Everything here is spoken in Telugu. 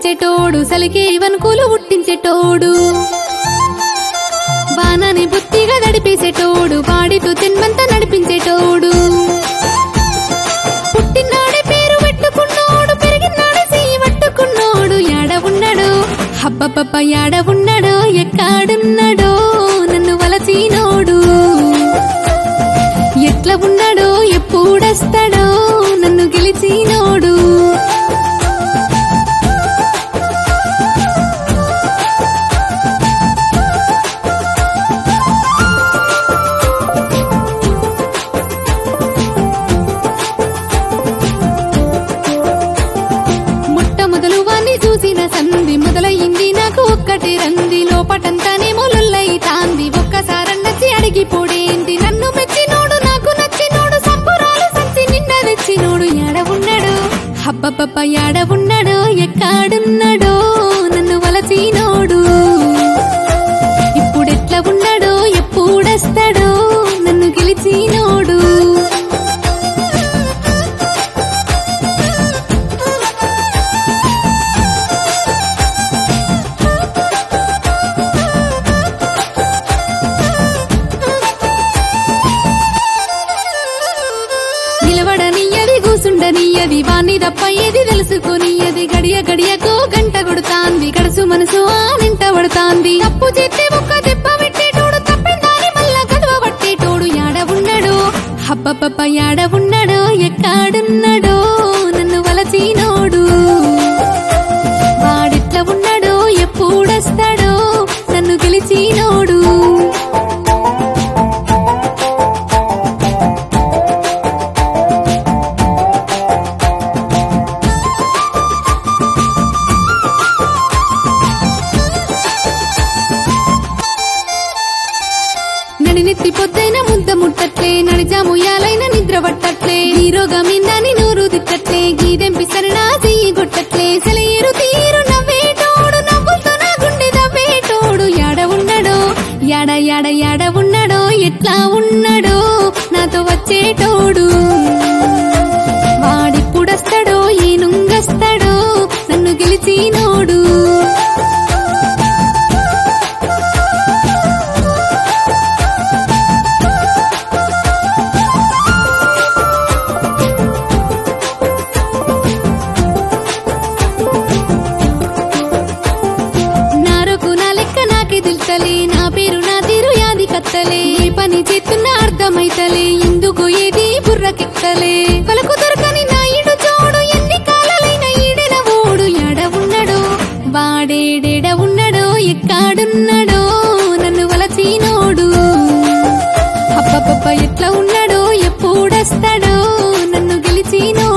పుట్టించేటోడు సలికే వనుకులు పుట్టించేటోడు బాణాన్ని బుత్తిగా నడిపేసేటోడు వాడితో జన్మంతా నడిపించేటోడు పుట్టినాడే పేరు పెట్టుకున్నోడు పెరిగినాడే చెయ్యి పట్టుకున్నోడు యాడ ఉన్నాడు హబ్బబ్బబ్బ యాడ ఉన్నాడో ఎక్కాడున్నాడో నన్ను వలచినోడు ఎట్లా ఉన్నాడో ఎప్పుడొస్తాడో నన్ను గెలిచినోడు మొట్టమొదలు వాణ్ణి చూసిన సంధి మొదలయ్యింది నాకు ఒక్కటి రంది లోపటంతానేమో లొల్లైతాంది ఒక్కసారన్నచ్చి అడిగిపోడేంది నన్ను మెచ్చినోడు నాకు నచ్చినోడు సంబురాలు సంచి నిన్న తెచ్చినోడు యాడ ఉన్నాడు హబ్బబ్బబ్బ యాడ ఉన్నాడో ఎక్కాడున్నాడో నన్ను వలచినోడు ఇప్పుడెట్లా ఉన్నాడో ఎప్పుడొస్తాడో నన్ను గెలిచినోడు నిలబడనియ్యది కూసుండనియ్యది వాణ్ణి తప్ప ఏది తెలుసుకునియ్యది గడియ గడియకు గంట కొడుతాంది గడుసు మనసు ఆ నింట పడుతాంది తప్పు చేస్తే ఒక్క దెబ్బ పెట్టేటోడు తప్పిందాని మళ్ళా గదవ పట్టేటోడు యాడ ఉన్నాడు హబ్బబ్బబ్బ యాడ ఉన్నాడో ఎక్కాడున్నాడో నన్ను వలచినోడు వాడెట్లా ఉన్నాడో ఎప్పుడొస్తాడో నన్ను గెలిచినోడు నడినెత్తి పొద్దైన ముద్ద ముట్టట్లే నడిజాముయాలైన నిద్ర పట్టట్లే హీరోగా మిందని నూరు తిట్టట్లే గీదెంపి సరనా చెయ్యి కొట్టట్లే సెలయేరు తీరు నవ్వేటోడు నవ్వులతో నా గుండె నవ్వేటోడు యాడ ఉన్నాడో యాడ యాడ యాడ ఉన్నాడో ఎట్లా ఉన్నాడో నాతో వచ్చేటోడు వాడిప్పుడొస్తాడో ఏనుంగొస్తాడో నన్ను గెలిచినోడు నారకు నా లెక్క నాకే తెలుసలే నా పేరు నా తీరు యాది కత్తలే ఏ పని చేస్తున్నా అర్థమైతలే ఎందుకు ఏది బుర్రకెక్కలే పలుకు దొరకని నా ఈడు చోడు ఎన్ని కాలాలైన ఈడెన ఓడు ఎడ ఉన్నాడో వాడేడెడ ఉన్నాడో ఎక్కాడున్నాడో నన్ను వలచినోడు అబ్బబ్బబ్బ ఎట్లా ఉన్నాడో ఎప్పుడొస్తాడో నన్ను గెలిచినోడు